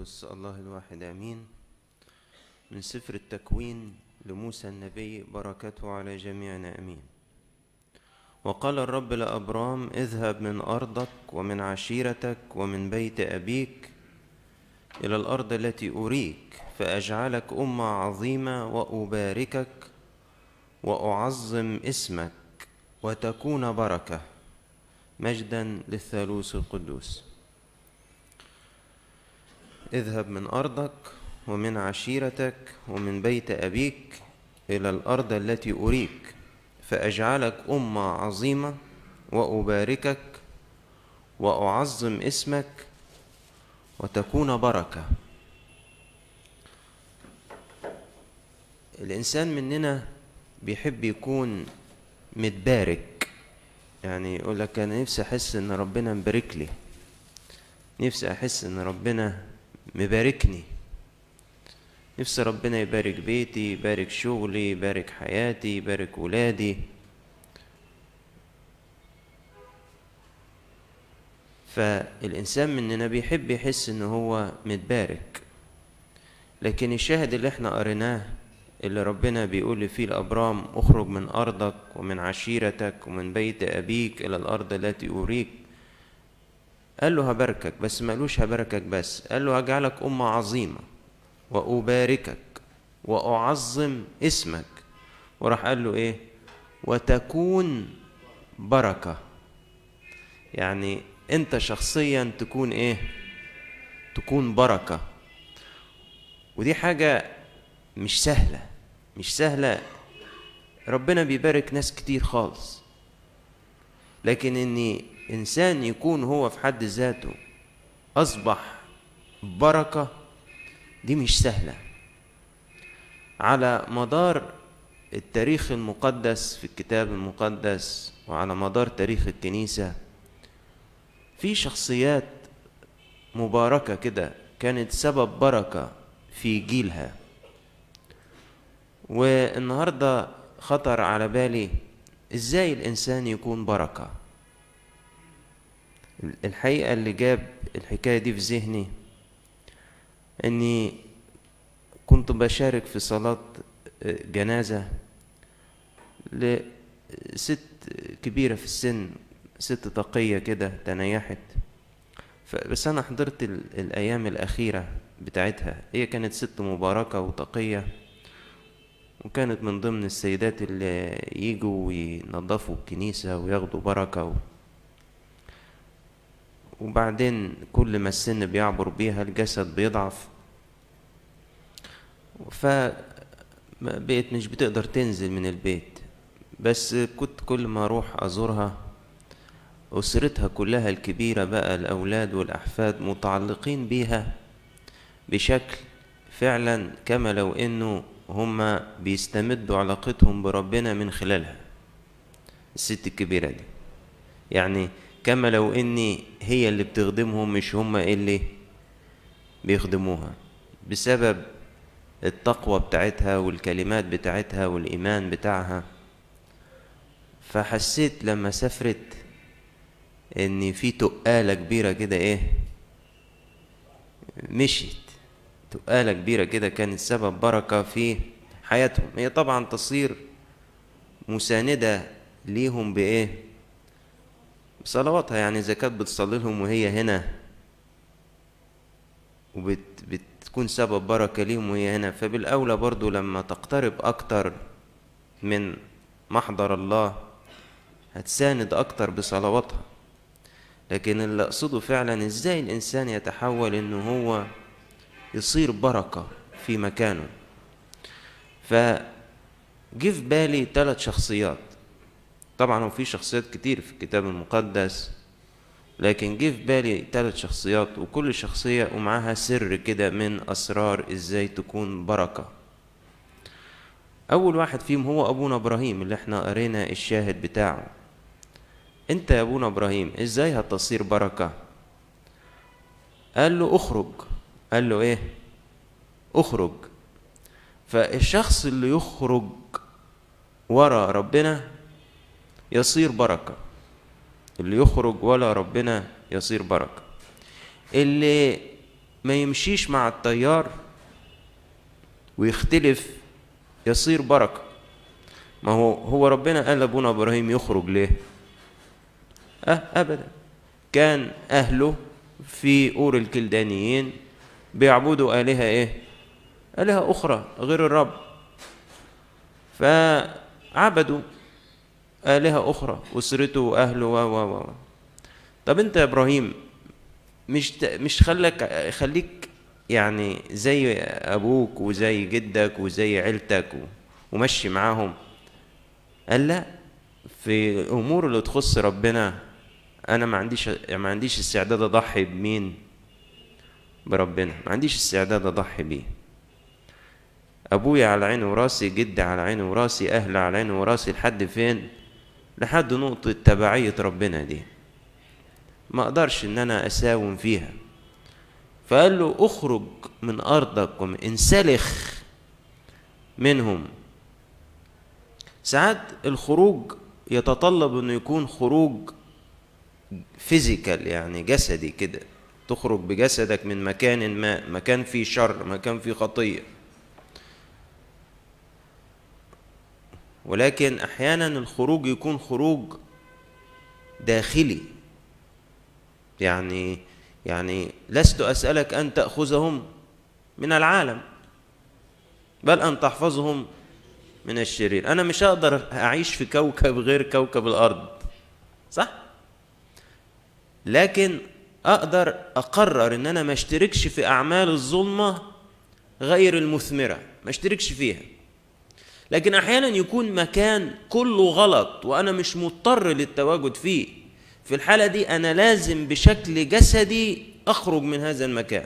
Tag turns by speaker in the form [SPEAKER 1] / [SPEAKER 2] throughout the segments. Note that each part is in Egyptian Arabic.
[SPEAKER 1] القدس الله الواحد امين من سفر التكوين لموسى النبي بركته على جميعنا امين وقال الرب لابرام اذهب من ارضك ومن عشيرتك ومن بيت ابيك الى الارض التي اريك فاجعلك امه عظيمه واباركك واعظم اسمك وتكون بركه مجدا للثالوث القدوس اذهب من ارضك ومن عشيرتك ومن بيت ابيك الى الارض التي اريك فاجعلك امه عظيمه واباركك واعظم اسمك وتكون بركه الانسان مننا بيحب يكون متبارك يعني يقول لك انا نفسي احس ان ربنا مبارك لي نفسي احس ان ربنا مباركني نفسي ربنا يبارك بيتي يبارك شغلي يبارك حياتي يبارك ولادي فالإنسان مننا بيحب يحس إن هو متبارك لكن الشاهد اللي احنا قريناه اللي ربنا بيقول فيه لأبرام اخرج من أرضك ومن عشيرتك ومن بيت أبيك إلى الأرض التي أريك قال له هباركك بس ما قالوش هباركك بس قال له هجعلك أمة عظيمة وأباركك وأعظم اسمك وراح قال له إيه وتكون بركة يعني أنت شخصيا تكون إيه تكون بركة ودي حاجة مش سهلة مش سهلة ربنا بيبارك ناس كتير خالص لكن ان انسان يكون هو في حد ذاته اصبح بركة دي مش سهلة على مدار التاريخ المقدس في الكتاب المقدس وعلى مدار تاريخ الكنيسة في شخصيات مباركة كده كانت سبب بركة في جيلها والنهارده خطر على بالي ازاي الانسان يكون بركه الحقيقه اللي جاب الحكايه دي في ذهني اني كنت بشارك في صلاه جنازه لست كبيره في السن ست تقيه كده تنيحت بس انا حضرت الايام الاخيره بتاعتها هي كانت ست مباركه وتقيه وكانت من ضمن السيدات اللي يجوا وينظفوا الكنيسة وياخدوا بركة و... وبعدين كل ما السن بيعبر بيها الجسد بيضعف فبقيت مش بتقدر تنزل من البيت بس كنت كل ما اروح ازورها اسرتها كلها الكبيرة بقى الاولاد والاحفاد متعلقين بيها بشكل فعلا كما لو انه هما بيستمدوا علاقتهم بربنا من خلالها الست الكبيرة دي يعني كما لو اني هي اللي بتخدمهم مش هما اللي بيخدموها بسبب التقوى بتاعتها والكلمات بتاعتها والإيمان بتاعها فحسيت لما سافرت ان في تقالة كبيرة كده ايه مشيت تقالة كبيرة كده كانت سبب بركة في حياتهم هي طبعا تصير مساندة ليهم بإيه بصلواتها يعني إذا كانت بتصلي لهم وهي هنا وبتكون سبب بركة ليهم وهي هنا فبالأولى برضو لما تقترب أكتر من محضر الله هتساند أكتر بصلواتها لكن اللي أقصده فعلا إزاي الإنسان يتحول إنه هو يصير بركة في مكانه فجه في بالي ثلاث شخصيات طبعا هو في شخصيات كتير في الكتاب المقدس لكن جه في بالي ثلاث شخصيات وكل شخصية ومعاها سر كده من أسرار إزاي تكون بركة أول واحد فيهم هو أبونا إبراهيم اللي احنا قرينا الشاهد بتاعه أنت يا أبونا إبراهيم إزاي هتصير بركة قال له أخرج قال له ايه اخرج فالشخص اللي يخرج ورا ربنا يصير بركة اللي يخرج ولا ربنا يصير بركة اللي ما يمشيش مع التيار ويختلف يصير بركة ما هو هو ربنا قال لابونا ابراهيم يخرج ليه أه ابدا كان اهله في اور الكلدانيين بيعبدوا الهه ايه الهه اخرى غير الرب فعبدوا الهه اخرى اسرته واهله و و و طب انت يا ابراهيم مش ت... مش خلك خليك يعني زي ابوك وزي جدك وزي عيلتك و... ومشي معاهم قال لا في الامور اللي تخص ربنا انا ما عنديش ما عنديش استعداد اضحي بمين بربنا ما عنديش استعداد اضحي بيه ابويا على عيني وراسي جدي على عيني وراسي اهلي على عيني وراسي لحد فين لحد نقطة تبعية ربنا دي ما اقدرش ان انا اساوم فيها فقال له اخرج من ارضك انسلخ منهم ساعات الخروج يتطلب انه يكون خروج فيزيكال يعني جسدي كده تخرج بجسدك من مكان ما مكان فيه شر مكان فيه خطيه ولكن احيانا الخروج يكون خروج داخلي يعني يعني لست اسالك ان تاخذهم من العالم بل ان تحفظهم من الشرير انا مش هقدر اعيش في كوكب غير كوكب الارض صح لكن اقدر اقرر ان انا ما اشتركش في اعمال الظلمه غير المثمره ما اشتركش فيها لكن احيانا يكون مكان كله غلط وانا مش مضطر للتواجد فيه في الحاله دي انا لازم بشكل جسدي اخرج من هذا المكان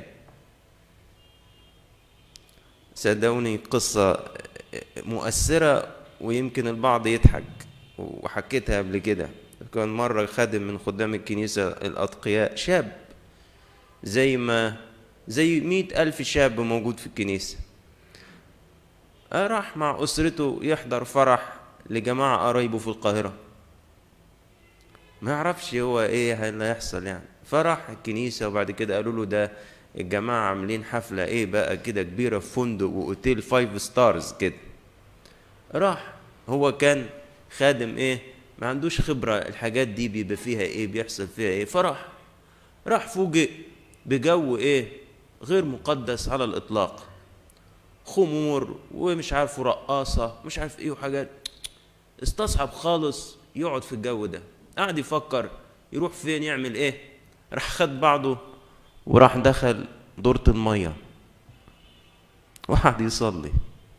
[SPEAKER 1] صدقوني قصه مؤثره ويمكن البعض يضحك وحكيتها قبل كده كان مرة خادم من خدام الكنيسة الأتقياء شاب زي ما زي مئة ألف شاب موجود في الكنيسة راح مع أسرته يحضر فرح لجماعة قرايبه في القاهرة ما يعرفش هو ايه اللي هيحصل يعني فرح الكنيسة وبعد كده قالوا له ده الجماعة عاملين حفلة ايه بقى كده كبيرة في فندق وأوتيل فايف ستارز كده راح هو كان خادم ايه ما عندوش خبرة الحاجات دي بيبقى فيها ايه بيحصل فيها ايه فرح راح فوجئ بجو ايه غير مقدس على الاطلاق خمور ومش عارف رقاصة مش عارف ايه وحاجات استصعب خالص يقعد في الجو ده قعد يفكر يروح فين يعمل ايه راح خد بعضه وراح دخل دورة المية وقعد يصلي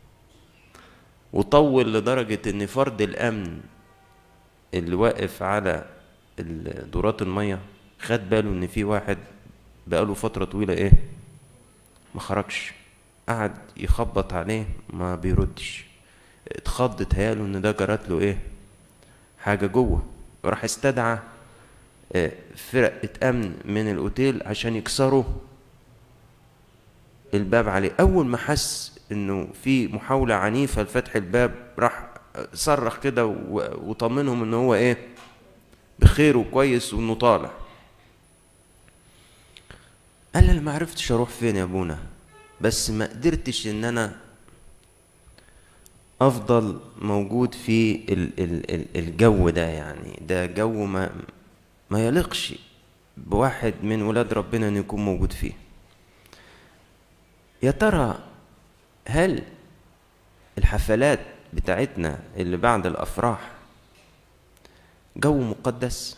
[SPEAKER 1] وطول لدرجة ان فرد الامن اللي واقف على دورات الميه خد باله ان في واحد بقاله فتره طويله ايه ما خرجش قعد يخبط عليه ما بيردش اتخض تهياله ان ده جرت له ايه حاجه جوه راح استدعى فرقه امن من الاوتيل عشان يكسروا الباب عليه اول ما حس انه في محاوله عنيفه لفتح الباب راح صرخ كده وطمنهم ان هو ايه بخير وكويس وانه طالع قال لي ما عرفتش اروح فين يا ابونا بس ما قدرتش ان انا افضل موجود في ال ال ال الجو ده يعني ده جو ما ما يليقش بواحد من ولاد ربنا ان يكون موجود فيه يا ترى هل الحفلات بتاعتنا اللي بعد الافراح جو مقدس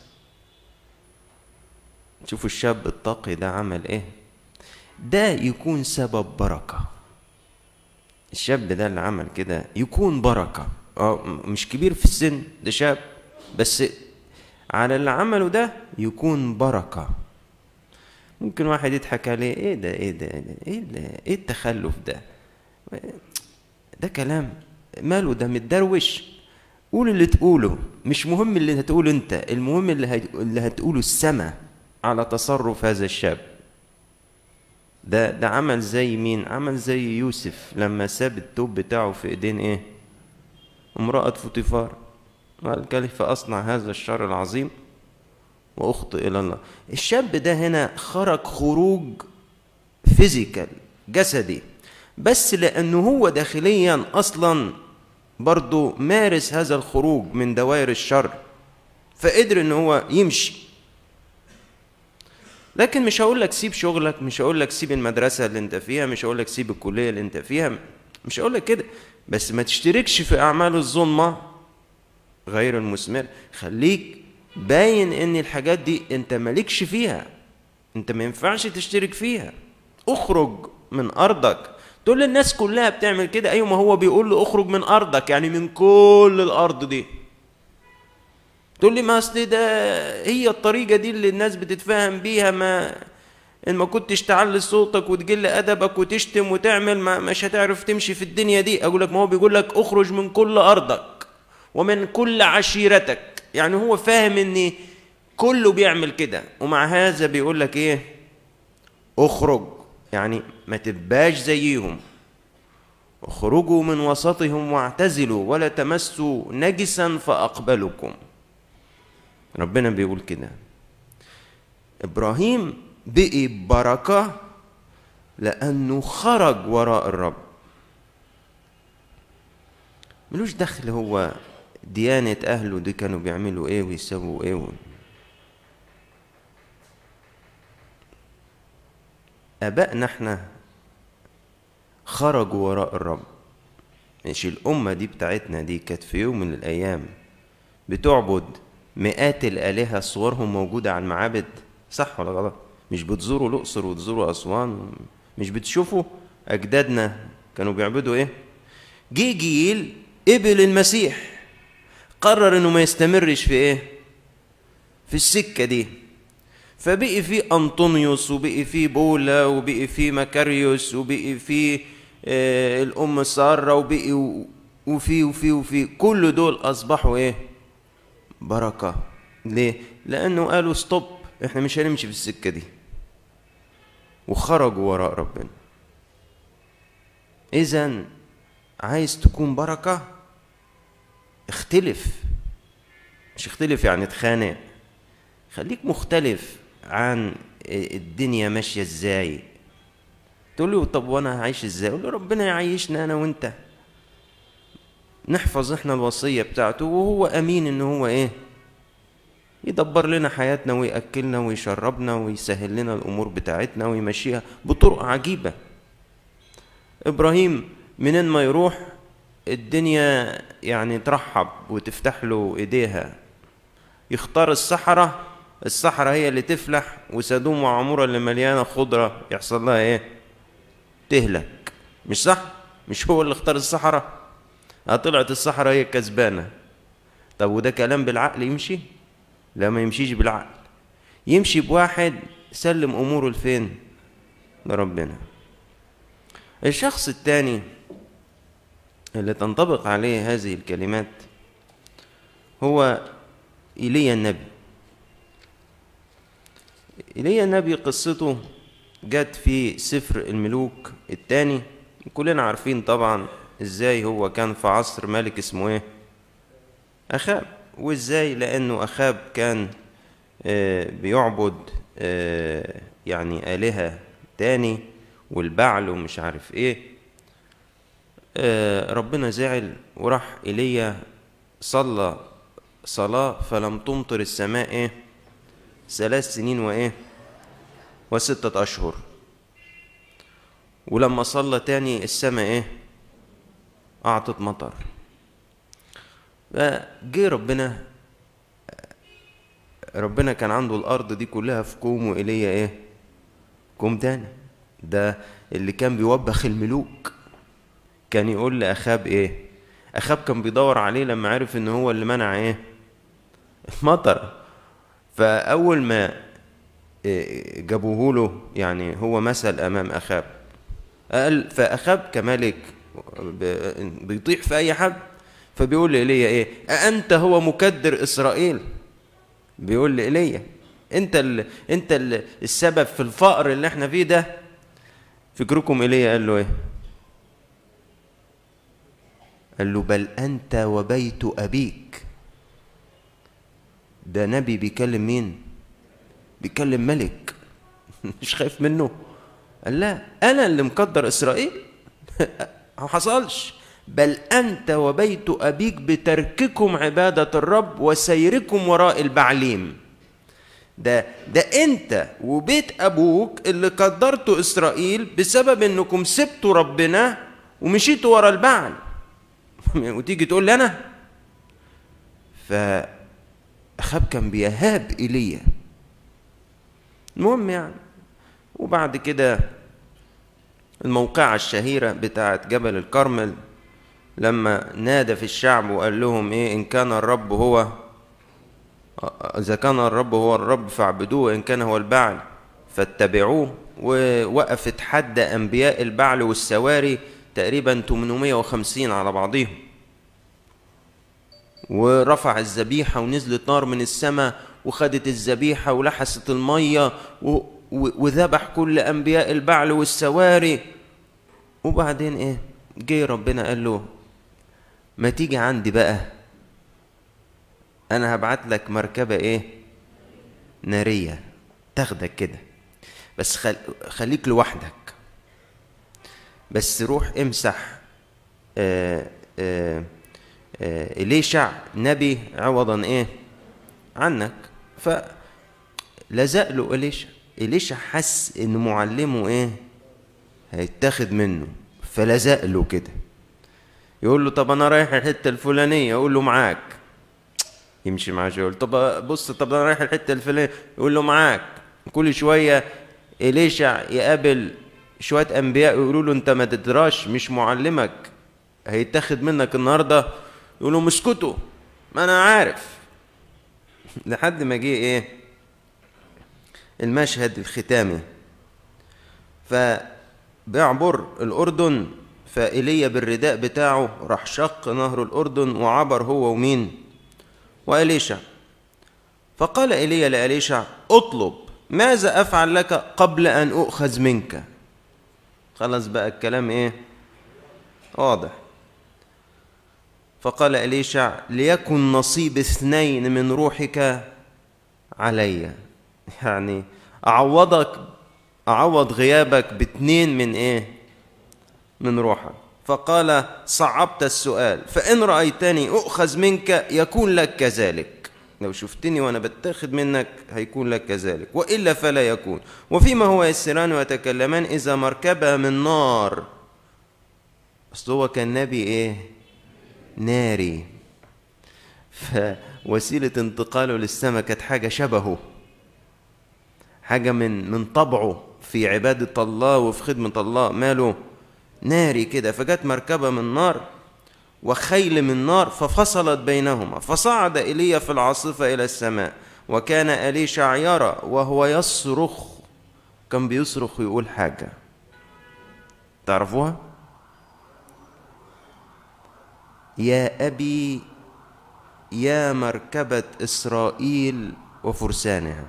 [SPEAKER 1] شوفوا الشاب التقي ده عمل ايه ده يكون سبب بركه الشاب ده اللي عمل كده يكون بركه اه مش كبير في السن ده شاب بس على اللي عمله ده يكون بركه ممكن واحد يضحك عليه ايه ده ايه ده ايه ده ايه التخلف ده ده كلام ماله ده متدروش قول اللي تقوله مش مهم اللي هتقوله انت المهم اللي, هت... اللي هتقوله السما على تصرف هذا الشاب ده ده عمل زي مين عمل زي يوسف لما ساب التوب بتاعه في ايدين ايه امرأة فوتيفار قال كيف أصنع هذا الشر العظيم وأخطئ إلى الله الشاب ده هنا خرج خروج فيزيكال جسدي بس لأنه هو داخليا أصلا برضه مارس هذا الخروج من دوائر الشر فقدر ان هو يمشي لكن مش هقول لك سيب شغلك مش هقول لك سيب المدرسة اللي انت فيها مش هقول لك سيب الكلية اللي انت فيها مش هقول لك كده بس ما تشتركش في أعمال الظلمة غير المثمر خليك باين ان الحاجات دي انت مالكش فيها انت ما ينفعش تشترك فيها اخرج من ارضك تقول للناس كلها بتعمل كده ايوه ما هو بيقول له اخرج من ارضك يعني من كل الارض دي تقول لي ما اصل ده هي الطريقه دي اللي الناس بتتفاهم بيها ما ان ما كنتش تعلي صوتك وتجل ادبك وتشتم وتعمل ما مش هتعرف تمشي في الدنيا دي اقول لك ما هو بيقول لك اخرج من كل ارضك ومن كل عشيرتك يعني هو فاهم ان كله بيعمل كده ومع هذا بيقول لك ايه اخرج يعني ما تبقاش زيهم اخرجوا من وسطهم واعتزلوا ولا تمسوا نجسا فاقبلكم ربنا بيقول كده ابراهيم بقي بركه لانه خرج وراء الرب ملوش دخل هو ديانة أهله دي كانوا بيعملوا إيه ويسووا إيه و... آبائنا إحنا خرجوا وراء الرب مش الأمة دي بتاعتنا دي كانت في يوم من الأيام بتعبد مئات الآلهة صورهم موجودة على المعابد صح ولا غلط؟ مش بتزوروا الأقصر وتزوروا أسوان مش بتشوفوا أجدادنا كانوا بيعبدوا إيه؟ جه جيل قبل المسيح قرر إنه ما يستمرش في إيه؟ في السكة دي فبقي في أنطونيوس وبقي في بولا وبقي في مكاريوس وبقي في آه الأم سارة وبقي وفي وفي وفي كل دول أصبحوا إيه؟ بركة ليه؟ لأنه قالوا ستوب إحنا مش هنمشي في السكة دي وخرجوا وراء ربنا إذا عايز تكون بركة اختلف مش اختلف يعني اتخانق خليك مختلف عن الدنيا ماشية ازاي تقول له طب وانا هعيش ازاي اقول له ربنا يعيشنا انا وانت نحفظ احنا الوصية بتاعته وهو امين ان هو ايه يدبر لنا حياتنا ويأكلنا ويشربنا ويسهل لنا الامور بتاعتنا ويمشيها بطرق عجيبة ابراهيم منين ما يروح الدنيا يعني ترحب وتفتح له ايديها يختار الصحراء الصحراء هي اللي تفلح وسدوم وعمورة اللي مليانة خضرة يحصل لها ايه تهلك مش صح مش هو اللي اختار الصحراء طلعت الصحراء هي الكسبانة طب وده كلام بالعقل يمشي لا ما يمشيش بالعقل يمشي بواحد سلم اموره لفين لربنا الشخص الثاني اللي تنطبق عليه هذه الكلمات هو ايليا النبي ايليا النبي قصته جت في سفر الملوك الثاني كلنا عارفين طبعا ازاي هو كان في عصر ملك اسمه ايه اخاب وازاي لانه اخاب كان بيعبد يعني الهه تاني والبعل ومش عارف ايه ربنا زعل وراح ايليا صلى صلاه فلم تمطر السماء ايه ثلاث سنين وايه وستة أشهر ولما صلى تاني السماء ايه أعطت مطر فجه ربنا ربنا كان عنده الأرض دي كلها في كوم وإيليا ايه كوم تاني ده اللي كان بيوبخ الملوك كان يقول لأخاب ايه أخاب كان بيدور عليه لما عرف إن هو اللي منع ايه المطر فأول ما جابوه له يعني هو مثل أمام أخاب قال فأخاب كملك بيطيح في أي حد فبيقول لإيليا إيه أأنت هو مكدر إسرائيل بيقول لإيليا أنت ال... أنت ال... السبب في الفقر اللي إحنا فيه ده فكركم إيليا قال له إيه قال له بل أنت وبيت أبيك ده نبي بيكلم مين بيكلم ملك مش خايف منه قال لا انا اللي مقدر اسرائيل ما حصلش بل انت وبيت ابيك بترككم عباده الرب وسيركم وراء البعليم ده ده انت وبيت ابوك اللي قدرتوا اسرائيل بسبب انكم سبتوا ربنا ومشيتوا ورا البعل وتيجي تقول لي انا فاخاب كان بيهاب ايليا المهم يعني وبعد كده الموقعة الشهيرة بتاعت جبل الكرمل لما نادى في الشعب وقال لهم ايه ان كان الرب هو اذا كان الرب هو الرب فاعبدوه ان كان هو البعل فاتبعوه ووقفت حد انبياء البعل والسواري تقريبا 850 على بعضهم ورفع الذبيحه ونزلت نار من السماء وخدت الذبيحه ولحست الميه وذبح كل انبياء البعل والسواري وبعدين ايه جه ربنا قال له ما تيجي عندي بقى انا هبعت لك مركبه ايه ناريه تاخدك كده بس خل... خليك لوحدك بس روح امسح آآ آآ آآ إليشع نبي عوضا ايه عنك فلزق له إليشع إليشع حس إن معلمه إيه هيتاخد منه فلزق له كده يقول له طب أنا رايح الحتة الفلانية يقول له معاك يمشي معاه يقول طب بص طب أنا رايح الحتة الفلانية يقول له معاك كل شوية إليشع يقابل شوية أنبياء يقولوا له أنت ما تدراش مش معلمك هيتاخد منك النهاردة يقول لهم اسكتوا ما أنا عارف لحد ما جه إيه المشهد الختامي فبيعبر الأردن فإيليا بالرداء بتاعه راح شق نهر الأردن وعبر هو ومين وإليشع فقال إيليا لإليشع اطلب ماذا أفعل لك قبل أن أؤخذ منك خلاص بقى الكلام إيه واضح فقال إليشع ليكن نصيب اثنين من روحك علي يعني أعوضك أعوض غيابك باتنين من إيه من روحك فقال صعبت السؤال فإن رأيتني أؤخذ منك يكون لك كذلك لو شفتني وأنا بتاخد منك هيكون لك كذلك وإلا فلا يكون وفيما هو يسران ويتكلمان إذا مركبة من نار أصل هو كان نبي إيه ناري فوسيلة انتقاله للسماء كانت حاجة شبهه حاجة من من طبعه في عبادة الله وفي خدمة الله ماله ناري كده فجت مركبة من نار وخيل من نار ففصلت بينهما فصعد ايليا في العاصفة إلى السماء وكان أليشع يرى وهو يصرخ كان بيصرخ ويقول حاجة تعرفوها؟ يا أبي يا مركبة إسرائيل وفرسانها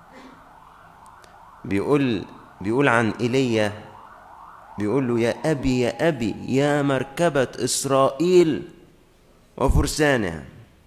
[SPEAKER 1] بيقول بيقول عن ايليا بيقول له يا ابي يا ابي يا مركبه اسرائيل وفرسانها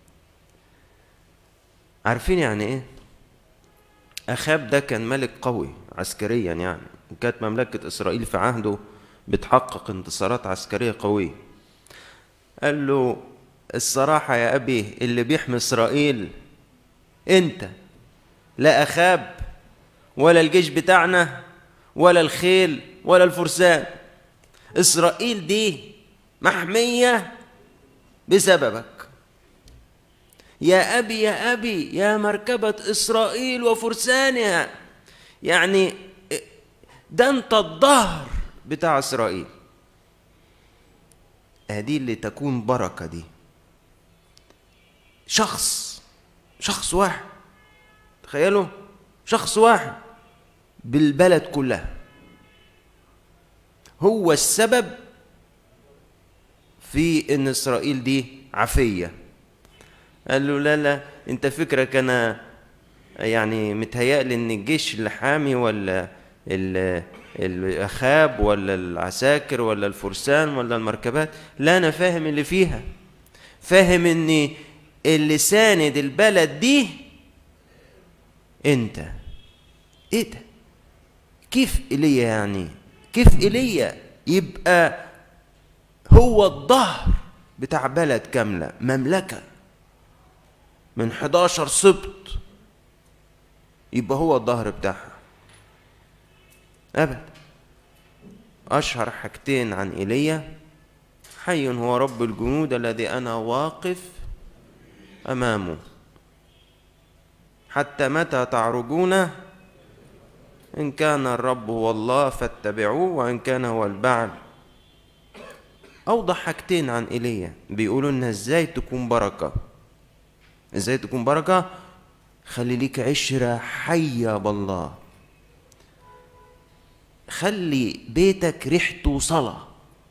[SPEAKER 1] عارفين يعني ايه اخاب ده كان ملك قوي عسكريا يعني وكانت مملكه اسرائيل في عهده بتحقق انتصارات عسكريه قويه قال له الصراحه يا ابي اللي بيحمي اسرائيل انت لا اخاب ولا الجيش بتاعنا ولا الخيل ولا الفرسان اسرائيل دي محميه بسببك يا ابي يا ابي يا مركبه اسرائيل وفرسانها يعني ده انت الظهر بتاع اسرائيل هذه اللي تكون بركه دي شخص شخص واحد تخيلوا شخص واحد بالبلد كلها هو السبب في ان اسرائيل دي عافيه قال له لا لا انت فكرك انا يعني متهيألي ان الجيش اللي حامي ولا الاخاب ولا العساكر ولا الفرسان ولا المركبات لا انا فاهم اللي فيها فاهم ان اللي ساند البلد دي انت ايه ده كيف ايليا يعني كيف ايليا يبقى هو الظهر بتاع بلد كاملة مملكة من 11 سبط يبقى هو الظهر بتاعها أبدا أشهر حاجتين عن إيليا حي هو رب الجنود الذي أنا واقف أمامه حتى متى تعرجون إن كان الرب هو الله فاتبعوه وإن كان هو البعل أوضح حاجتين عن إيليا بيقولوا لنا إزاي تكون بركة إزاي تكون بركة خلي ليك عشرة حية بالله خلي بيتك ريحته صلاة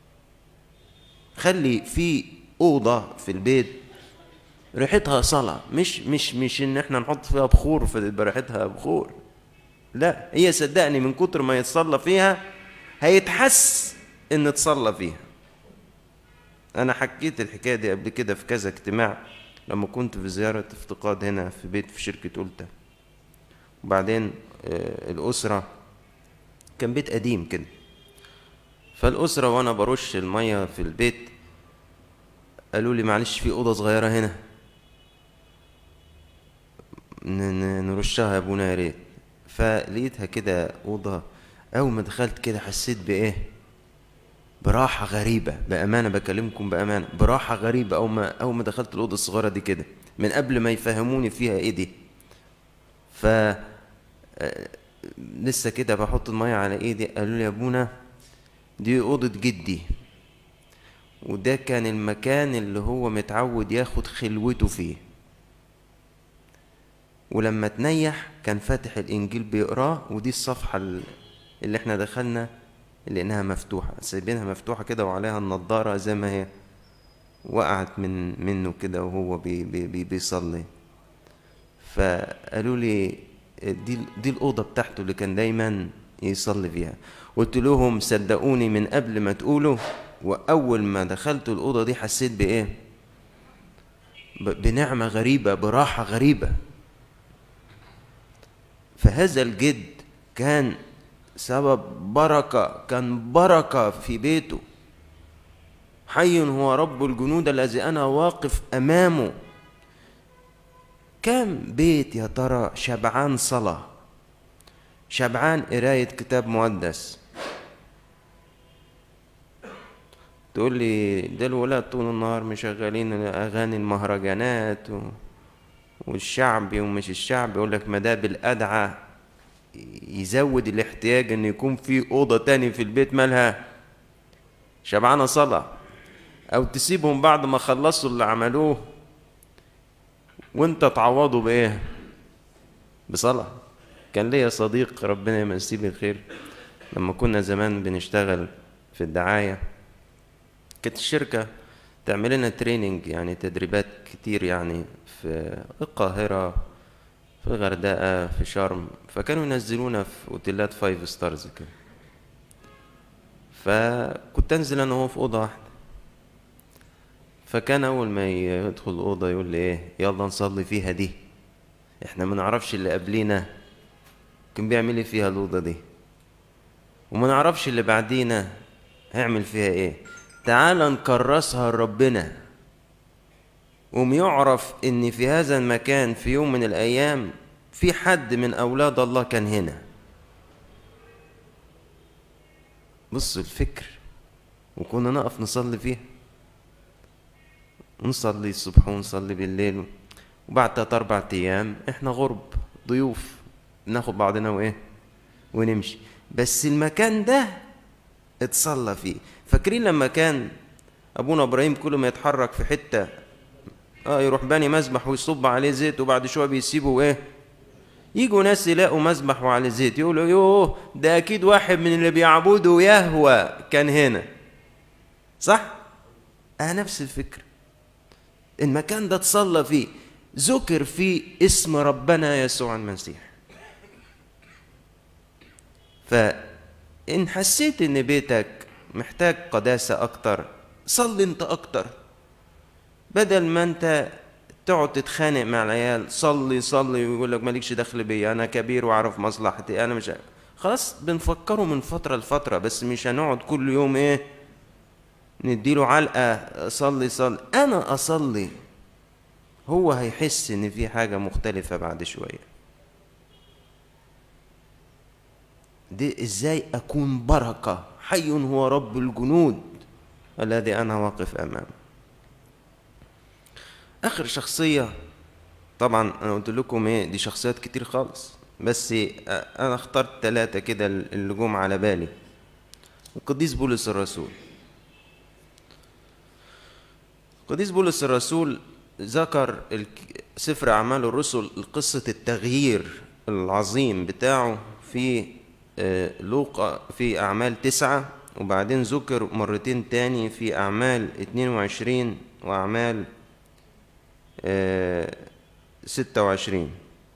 [SPEAKER 1] خلي في أوضة في البيت ريحتها صلاة مش مش مش إن إحنا نحط فيها بخور فتبقى ريحتها بخور لا هي صدقني من كتر ما يتصلى فيها هيتحس إن تصلى فيها أنا حكيت الحكاية دي قبل كده في كذا اجتماع لما كنت في زيارة افتقاد هنا في بيت في شركة أولتا وبعدين آه، الأسرة كان بيت قديم كده فالأسرة وأنا برش المية في البيت قالوا لي معلش في أوضة صغيرة هنا ن- ن- نرشها يا أبونا يا ريت فلقيتها كده أوضة أول ما دخلت كده حسيت بإيه براحة غريبة بأمانة بكلمكم بأمانة براحة غريبة أول ما أول ما دخلت الأوضة الصغيرة دي كده من قبل ما يفهموني فيها إيه دي ف آه، لسه كده بحط المية على إيدي قالوا لي يا أبونا دي أوضة جدي وده كان المكان اللي هو متعود ياخد خلوته فيه ولما تنيح كان فاتح الإنجيل بيقراه ودي الصفحة ال- اللي احنا دخلنا لأنها مفتوحة سايبينها مفتوحة كده وعليها النضارة زي ما هي وقعت من منه كده وهو بي بي بي بيصلي فقالوا لي دي دي الأوضة بتاعته اللي كان دايما يصلي فيها قلت لهم صدقوني من قبل ما تقولوا وأول ما دخلت الأوضة دي حسيت بإيه ب- بنعمة غريبة براحة غريبة فهذا الجد كان سبب بركة كان بركة في بيته حي هو رب الجنود الذي أنا واقف أمامه كم بيت يا ترى شبعان صلاة شبعان قراية كتاب مقدس تقول لي ده الولاد طول النهار مشغلين أغاني المهرجانات و... والشعبي ومش الشعبي يقول لك ما ده بالأدعى يزود الاحتياج ان يكون في اوضه تاني في البيت مالها شبعانه صلاه او تسيبهم بعد ما خلصوا اللي عملوه وانت تعوضه بايه بصلاه كان ليا صديق ربنا يمسيه بالخير لما كنا زمان بنشتغل في الدعايه كانت الشركه تعمل لنا تريننج يعني تدريبات كتير يعني في القاهره في الغردقة في شرم فكانوا ينزلونا في اوتيلات فايف ستارز كده فكنت انزل انا وهو في اوضه واحده فكان اول ما يدخل الاوضه يقول لي ايه يلا نصلي فيها دي احنا ما نعرفش اللي قبلينا كان بيعمل ايه فيها الاوضه دي وما نعرفش اللي بعدينا هيعمل فيها ايه تعال نكرسها لربنا قوم يعرف ان في هذا المكان في يوم من الايام في حد من اولاد الله كان هنا بص الفكر وكنا نقف نصلي فيها نصلي الصبح ونصلي بالليل وبعد تلات اربع ايام احنا غرب ضيوف ناخد بعضنا وايه ونمشي بس المكان ده اتصلى فيه فاكرين لما كان ابونا ابراهيم كل ما يتحرك في حته اه يروح باني مذبح ويصب عليه زيت وبعد شويه بيسيبه ايه يجوا ناس يلاقوا مذبح وعليه زيت يقولوا يوه ده اكيد واحد من اللي بيعبدوا يهوى كان هنا صح اه نفس الفكره المكان ده اتصلى فيه ذكر فيه اسم ربنا يسوع المسيح فإن حسيت إن بيتك محتاج قداسة أكتر صلي أنت أكتر بدل ما أنت تقعد تتخانق مع العيال صلي صلي ويقول لك مالكش دخل بيا أنا كبير وأعرف مصلحتي أنا مش عارف. خلاص بنفكره من فترة لفترة بس مش هنقعد كل يوم ايه نديله علقة صلي صلي انا اصلي هو هيحس ان في حاجة مختلفة بعد شوية دي ازاي اكون بركة حي هو رب الجنود الذي انا واقف امامه اخر شخصية طبعا انا قلت لكم ايه دي شخصيات كتير خالص بس انا اخترت ثلاثة كده اللي جم على بالي القديس بولس الرسول القديس بولس الرسول ذكر سفر أعمال الرسل قصة التغيير العظيم بتاعه في لوقا في أعمال تسعة وبعدين ذكر مرتين تاني في أعمال 22 وأعمال 26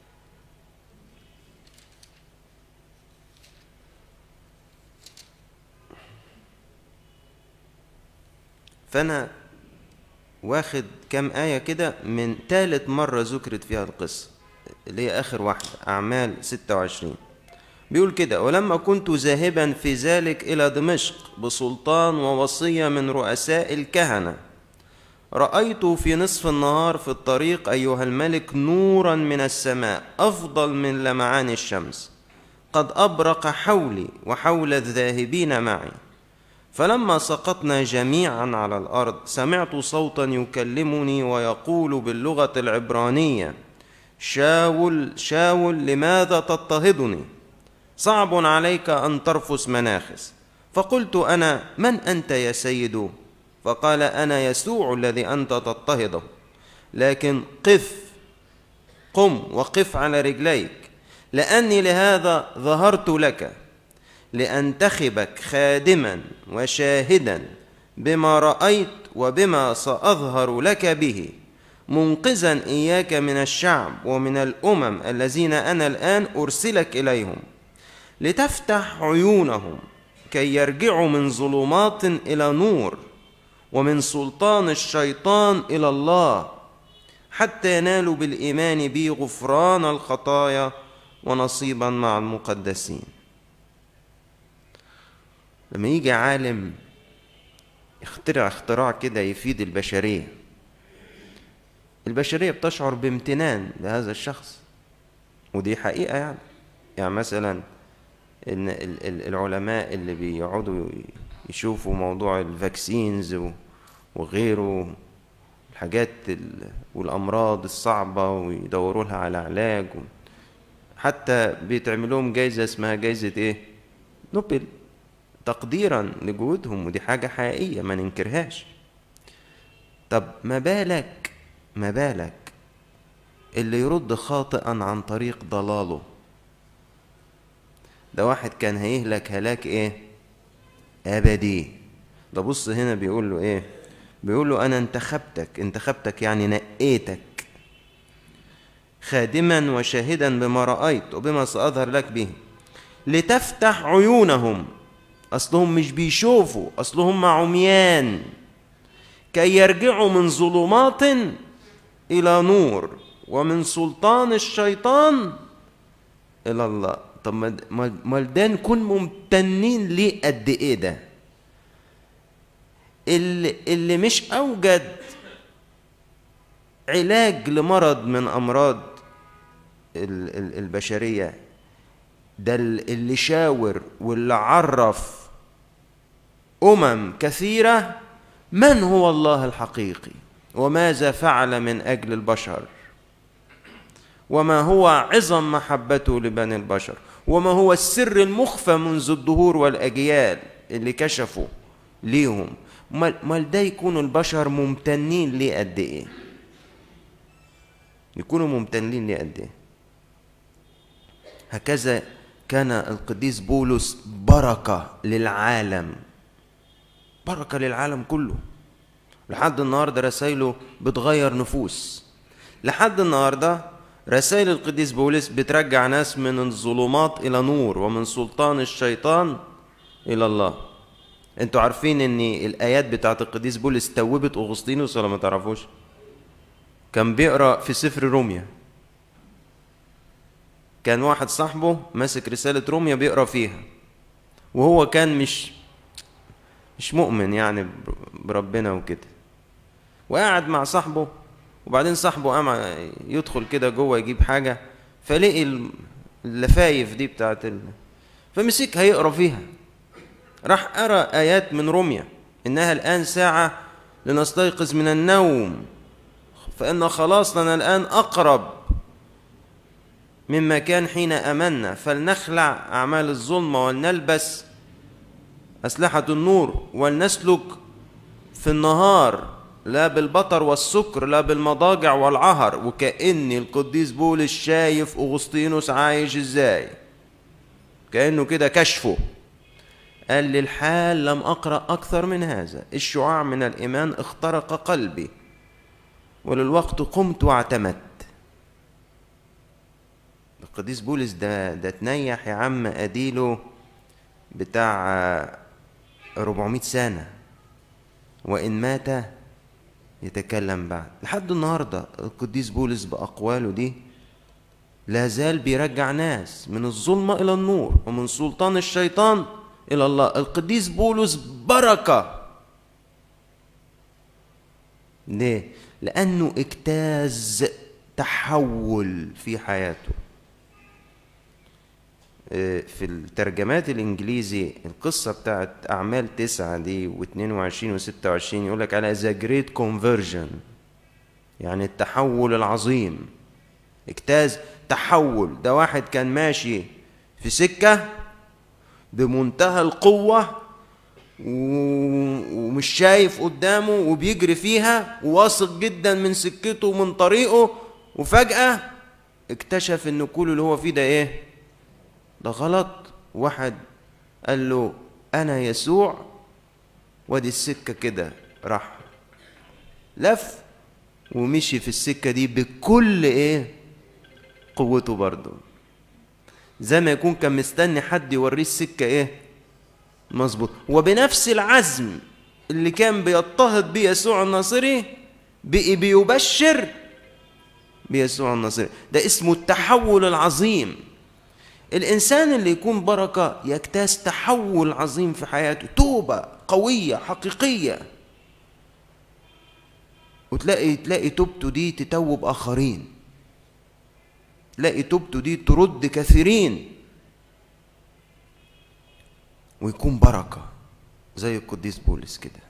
[SPEAKER 1] فأنا واخد كام آية كده من تالت مرة ذكرت فيها القصة اللي هي آخر واحدة أعمال 26 بيقول كده ولما كنت ذاهبا في ذلك إلى دمشق بسلطان ووصية من رؤساء الكهنة رأيت في نصف النهار في الطريق أيها الملك نورا من السماء أفضل من لمعان الشمس قد أبرق حولي وحول الذاهبين معي فلما سقطنا جميعا على الارض سمعت صوتا يكلمني ويقول باللغه العبرانيه شاول شاول لماذا تضطهدني صعب عليك ان ترفس مناخس فقلت انا من انت يا سيد فقال انا يسوع الذي انت تضطهده لكن قف قم وقف على رجليك لاني لهذا ظهرت لك لانتخبك خادما وشاهدا بما رايت وبما ساظهر لك به منقذا اياك من الشعب ومن الامم الذين انا الان ارسلك اليهم لتفتح عيونهم كي يرجعوا من ظلمات الى نور ومن سلطان الشيطان الى الله حتى ينالوا بالايمان بي غفران الخطايا ونصيبا مع المقدسين لما يجي عالم يخترع اختراع كده يفيد البشرية البشرية بتشعر بامتنان لهذا الشخص ودي حقيقة يعني يعني مثلا ان العلماء اللي بيقعدوا يشوفوا موضوع الفاكسينز وغيره الحاجات والامراض الصعبة ويدوروا لها على علاج حتى بيتعملهم جايزة اسمها جايزة ايه نوبل تقديرا لجهودهم ودي حاجة حقيقية ما ننكرهاش طب ما بالك ما بالك اللي يرد خاطئا عن طريق ضلاله ده واحد كان هيهلك هلاك ايه ابدي ده بص هنا بيقول له ايه بيقول له انا انتخبتك انتخبتك يعني نقيتك خادما وشاهدا بما رايت وبما ساظهر لك به لتفتح عيونهم اصلهم مش بيشوفوا اصلهم عميان كي يرجعوا من ظلمات الى نور ومن سلطان الشيطان الى الله طب ما ده نكون ممتنين ليه قد ايه ده اللي, اللي مش اوجد علاج لمرض من امراض البشريه ده اللي شاور واللي عرف امم كثيره من هو الله الحقيقي وماذا فعل من اجل البشر وما هو عظم محبته لبني البشر وما هو السر المخفى منذ الدهور والاجيال اللي كشفوا ليهم مال ده يكونوا البشر ممتنين ليه قد ايه يكونوا ممتنين ليه قد ايه هكذا كان القديس بولس بركه للعالم بركه للعالم كله لحد النهارده رسائله بتغير نفوس لحد النهارده رسائل القديس بولس بترجع ناس من الظلمات الى نور ومن سلطان الشيطان الى الله انتوا عارفين ان الايات بتاعت القديس بولس توبت اغسطينوس ولا ما تعرفوش كان بيقرا في سفر روميا كان واحد صاحبه ماسك رسالة روميا بيقرا فيها وهو كان مش مش مؤمن يعني بربنا وكده وقاعد مع صاحبه وبعدين صاحبه قام يدخل كده جوه يجيب حاجة فلقي اللفايف دي بتاعت ال... فمسكها يقرا فيها راح قرا آيات من روميا إنها الآن ساعة لنستيقظ من النوم فإن خلاصنا الآن أقرب مما كان حين أمنا فلنخلع أعمال الظلمة ولنلبس أسلحة النور ولنسلك في النهار لا بالبطر والسكر لا بالمضاجع والعهر وكأن القديس بولس شايف أغسطينوس عايش إزاي كأنه كده كشفه قال للحال لم أقرأ أكثر من هذا الشعاع من الإيمان اخترق قلبي وللوقت قمت واعتمدت القديس بولس ده ده تنيح يا عم اديله بتاع 400 سنة وإن مات يتكلم بعد لحد النهاردة القديس بولس بأقواله دي لا زال بيرجع ناس من الظلمة إلى النور ومن سلطان الشيطان إلى الله القديس بولس بركة ليه؟ لأنه اجتاز تحول في حياته في الترجمات الانجليزي القصة بتاعت اعمال تسعة دي واثنين وعشرين وستة وعشرين يقولك على ذا جريت كونفرجن يعني التحول العظيم اجتاز تحول ده واحد كان ماشي في سكة بمنتهى القوة ومش شايف قدامه وبيجري فيها وواثق جدا من سكته ومن طريقه وفجأة اكتشف ان كل اللي هو فيه ده ايه ده غلط واحد قال له انا يسوع وادي السكة كده راح لف ومشي في السكة دي بكل ايه قوته برضه زي ما يكون كان مستني حد يوريه السكة ايه مظبوط وبنفس العزم اللي كان بيضطهد بيه يسوع الناصري بقي بيبشر بيسوع الناصري ده اسمه التحول العظيم الإنسان اللي يكون بركة يجتاز تحول عظيم في حياته توبة قوية حقيقية وتلاقي تلاقي توبته دي تتوب آخرين تلاقي توبته دي ترد كثيرين ويكون بركة زي القديس بولس كده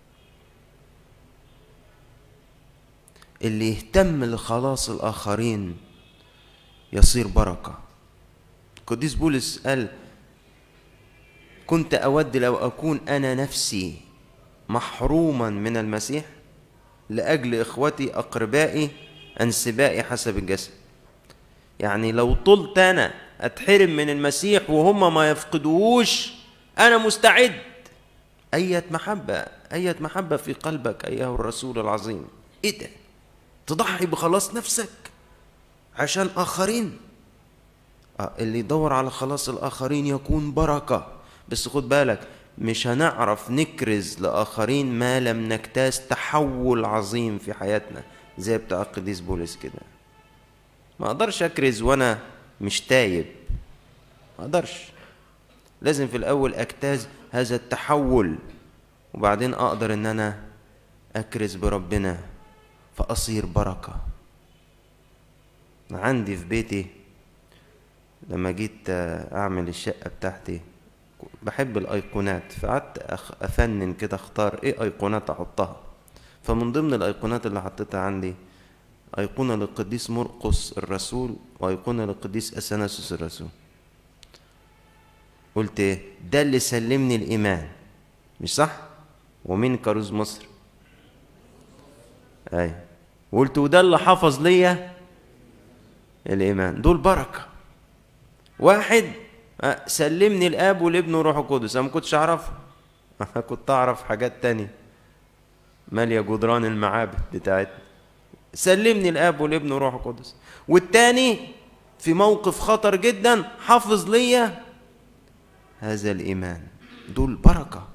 [SPEAKER 1] اللي يهتم لخلاص الآخرين يصير بركة القديس بولس قال كنت أود لو أكون أنا نفسي محروما من المسيح لأجل إخوتي أقربائي أنسبائي حسب الجسد يعني لو طلت أنا أتحرم من المسيح وهم ما يفقدوهوش أنا مستعد أية محبة أية محبة في قلبك أيها الرسول العظيم إيه ده تضحي بخلاص نفسك عشان آخرين آه اللي يدور على خلاص الآخرين يكون بركة بس خد بالك مش هنعرف نكرز لآخرين ما لم نجتاز تحول عظيم في حياتنا زي بتاع القديس بولس كده ما اقدرش اكرز وانا مش تايب ما اقدرش لازم في الاول اجتاز هذا التحول وبعدين اقدر ان انا اكرز بربنا فاصير بركه عندي في بيتي لما جيت اعمل الشقه بتاعتي بحب الايقونات فقعدت افنن كده اختار ايه ايقونات احطها فمن ضمن الايقونات اللي حطيتها عندي ايقونه للقديس مرقس الرسول وايقونه للقديس اثناسوس الرسول قلت ايه ده اللي سلمني الايمان مش صح ومين كاروز مصر اي قلت وده اللي حفظ ليا الايمان دول بركه واحد سلمني الاب والابن وروح القدس انا ما كنتش اعرفه انا كنت اعرف حاجات تانية ماليه جدران المعابد بتاعتنا سلمني الاب والابن وروح القدس والتاني في موقف خطر جدا حافظ ليا هذا الايمان دول بركه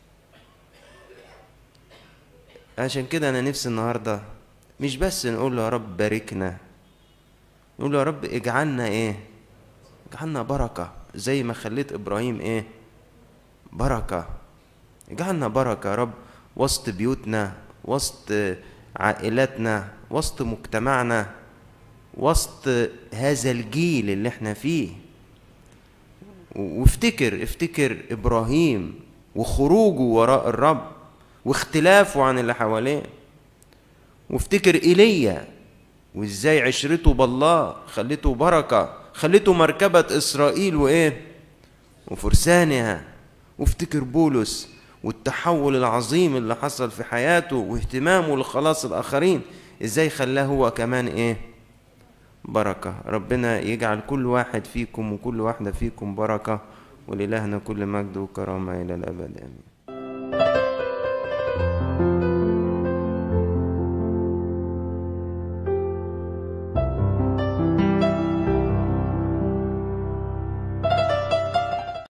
[SPEAKER 1] عشان كده انا نفسي النهارده مش بس نقول له يا رب باركنا نقول له يا رب اجعلنا ايه اجعلنا بركة زي ما خليت إبراهيم إيه بركة اجعلنا بركة يا رب وسط بيوتنا وسط عائلاتنا وسط مجتمعنا وسط هذا الجيل اللي احنا فيه وافتكر افتكر ابراهيم وخروجه وراء الرب واختلافه عن اللي حواليه وافتكر ايليا وازاي عشرته بالله خليته بركه خليته مركبه اسرائيل وايه وفرسانها وافتكر بولس والتحول العظيم اللي حصل في حياته واهتمامه لخلاص الاخرين ازاي خلاه هو كمان ايه بركة ربنا يجعل كل واحد فيكم وكل واحدة فيكم بركة ولإلهنا كل مجد وكرامة إلى الأبد آمين